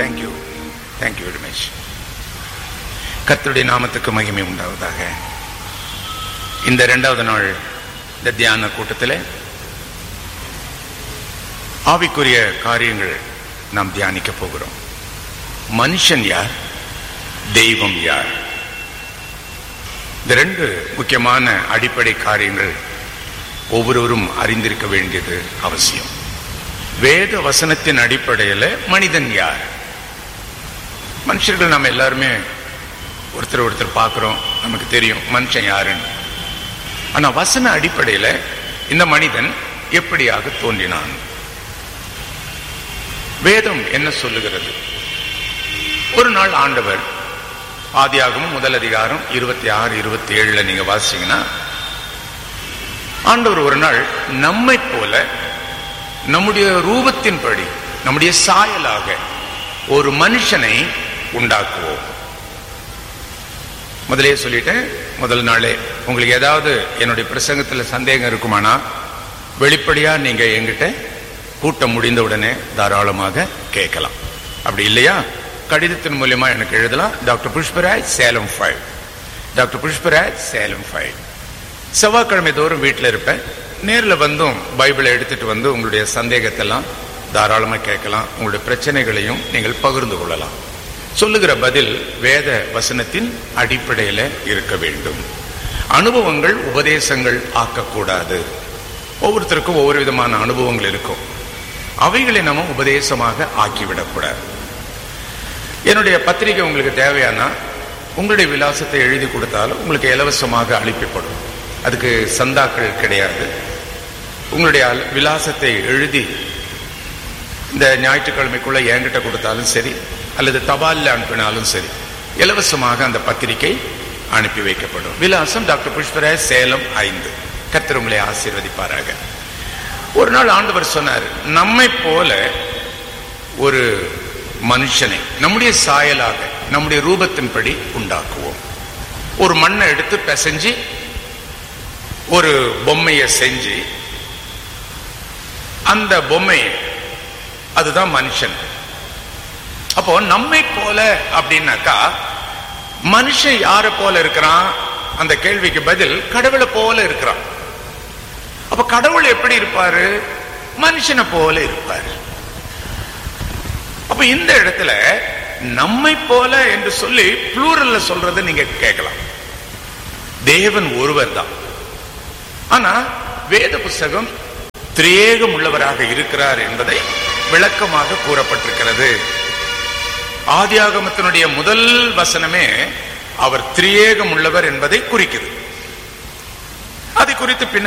thank you thank you very much கர்த்தருடைய நாமத்துக்கு மகிமை உண்டாவதாக இந்த இரண்டாவது நாள் இந்த தியான கூட்டத்தில் ஆவிக்குரிய காரியங்கள் நாம் தியானிக்க போகிறோம் மனுஷன் யார் தெய்வம் யார் இந்த ரெண்டு முக்கியமான அடிப்படை காரியங்கள் ஒவ்வொருவரும் அறிந்திருக்க வேண்டியது அவசியம் வேத வசனத்தின் அடிப்படையில் மனிதன் யார் மனுஷர்கள் நம்ம எல்லாருமே ஒருத்தர் ஒருத்தர் பார்க்குறோம் நமக்கு தெரியும் மனுஷன் யாருன்னு ஆனா வசன அடிப்படையில் இந்த மனிதன் எப்படியாக தோன்றினான் வேதம் என்ன சொல்லுகிறது ஒரு நாள் ஆண்டவர் ஆதியாகவும் முதல் அதிகாரம் இருபத்தி ஆறு இருபத்தி ஏழுல நீங்க வாசிச்சீங்கன்னா ஆண்டவர் ஒரு நாள் நம்மை போல நம்முடைய ரூபத்தின்படி நம்முடைய சாயலாக ஒரு மனுஷனை உண்டாக்குவோம் முதலே சொல்லிட்டேன் முதல் நாளே உங்களுக்கு ஏதாவது என்னுடைய பிரசங்கத்துல சந்தேகம் இருக்குமானா வெளிப்படையா நீங்க எங்கிட்ட கூட்டம் முடிந்த உடனே தாராளமாக கேட்கலாம் அப்படி இல்லையா கடிதத்தின் மூலியமா எனக்கு எழுதலாம் doctor Pushparaj Salem five doctor Pushparaj Salem five செவ்வாய்க்கிழமை தோறும் வீட்டில் இருப்பேன் நேரில் வந்தும் பைபிளை எடுத்துட்டு வந்து உங்களுடைய சந்தேகத்தெல்லாம் தாராளமாக கேட்கலாம் உங்களுடைய பிரச்சனைகளையும் நீங்கள் பகிர்ந்து கொள்ளலாம் சொல்லுகிற பதில் வேத வசனத்தின் அடிப்படையில் இருக்க வேண்டும் அனுபவங்கள் உபதேசங்கள் ஆக்கக்கூடாது ஒவ்வொருத்தருக்கும் ஒவ்வொரு விதமான அனுபவங்கள் இருக்கும் அவைகளை நம்ம உபதேசமாக ஆக்கிவிடக்கூடாது என்னுடைய பத்திரிகை உங்களுக்கு தேவையானா உங்களுடைய விலாசத்தை எழுதி கொடுத்தாலும் உங்களுக்கு இலவசமாக அளிக்கப்படும் அதுக்கு சந்தாக்கள் கிடையாது உங்களுடைய அல்- விலாசத்தை எழுதி இந்த ஞாயிற்றுக்கிழமைக்குள்ள என்கிட்ட கொடுத்தாலும் சரி அல்லது தபாலில் அனுப்பினாலும் சரி இலவசமாக அந்த பத்திரிகை அனுப்பி வைக்கப்படும் விலாசம் டாக்டர் புஷ்பராஜ் சேலம் ஐந்து கர்த்தர் உங்களை ஆசீர்வதிப்பாராக ஒரு நாள் ஆண்டவர் சொன்னார் நம்மை போல ஒரு மனுஷனை நம்முடைய சாயலாக நம்முடைய ரூபத்தின்படி உண்டாக்குவோம் ஒரு மண்ணை எடுத்து பிசைஞ்சு ஒரு பொம்மையை செஞ்சு அந்த பொம்மை அதுதான் மனுஷன் அப்போ நம்மை போல அப்படின்னாக்கா மனுஷன் யார போல இருக்கிறான் அந்த கேள்விக்கு பதில் கடவுளை போல இருக்கிறான் அப்ப கடவுள் எப்படி இருப்பாரு மனுஷனை போல இருப்பாரு அப்ப இந்த இடத்துல நம்மை போல என்று சொல்லி ப்ளூரல்ல சொல்றதை நீங்க கேட்கலாம் தேவன் ஒருவர் தான் ஆனா வேத புஸ்தகம் திரியேகம் உள்ளவராக இருக்கிறார் என்பதை விளக்கமாக கூறப்பட்டிருக்கிறது ஆதியாகமத்தினுடைய முதல் வசனமே அவர் திரியேகம் உள்ளவர் என்பதை குறிக்குது அதை குறித்து பின்னர்